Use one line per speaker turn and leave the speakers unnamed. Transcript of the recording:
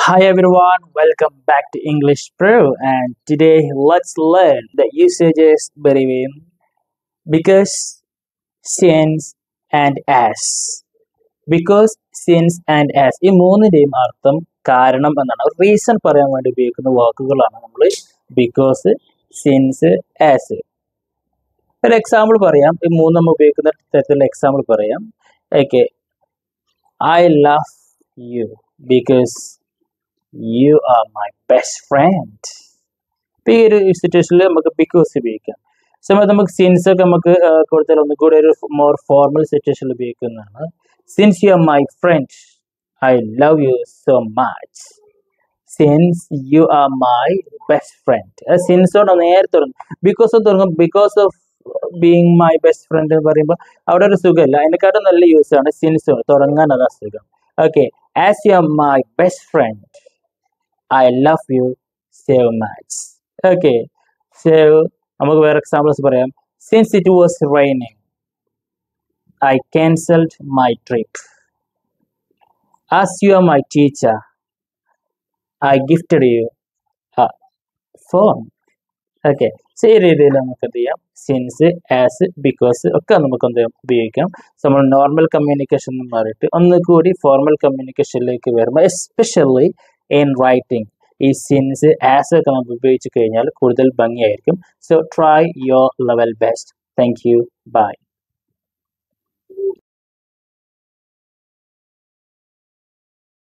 Hi everyone, welcome back to English Pro and today let's learn the usages between because, since and as. Because, since and as ഈ മൂന്നിന്റെയും അർത്ഥം കാരണം എന്നാണ് ഒരു reason പറയാൻ വേണ്ടി ഉപയോഗിക്കുന്ന വാക്കുകളാണ് നമ്മൾ ബിക്കോസ് സിൻസ് ആസ് ഒരു എക്സാമ്പിൾ പറയാം ഈ മൂന്ന് നമ്മൾ ഉപയോഗിക്കുന്ന തരത്തിലുള്ള എക്സാമ്പിൾ പറയാം okay I love you because you are my best friend ഇപ്പം ഈ ഒരു സിറ്റുവേഷനിൽ നമുക്ക് ബിക്കോസ് ഉപയോഗിക്കാം സമയത്ത് നമുക്ക് സിൻസ് ഒക്കെ നമുക്ക് ആ, കൊടുത്താൽ ഒന്നും കൂടി ഒരു മോർ ഫോർമൽ സിറ്റുവേഷനിൽ ഉപയോഗിക്കുന്നതാണ് since you are my friend I love you so much since you are my best friend സിൻസോട് നേരെ തുടങ്ങും ബിക്കോസ് ഓഫ് തുടങ്ങും because of being my best friend എന്ന് പറയുമ്പോൾ അവിടെ ഒരു സുഖമില്ല അതിനെക്കാട്ടും നല്ല യൂസ് ആണ് സിൻസ് തുടങ്ങാൻ അതാ സുഖം okay as you are my best friend I love you so much okay so നമുക്ക് വേറെ എക്സാമ്പിൾസ് പറയാം since it was raining I cancelled my trip as you are my teacher I gifted you phone okay so ഈ രീതിയിൽ നമുക്ക് എന്ത് ചെയ്യാം since as because ഒക്കെ നമുക്ക് എന്ത് ചെയ്യാം ഉപയോഗിക്കാം സോ നമ്മൾ നോർമൽ കമ്മ്യൂണിക്കേഷൻ എന്ന് മാറിയിട്ട് ഒന്നുകൂടി ഫോർമൽ കമ്മ്യൂണിക്കേഷനിലേക്ക് വരുമ്പോൾ എസ്പെഷ്യലി ഇൻ റൈറ്റിംഗ് ഈ സിൻസ് ആസ് ഒക്കെ നമുക്ക് ഉപയോഗിച്ച് കഴിഞ്ഞാൽ കൂടുതൽ ഭംഗിയായിരിക്കും so try your level best thank you by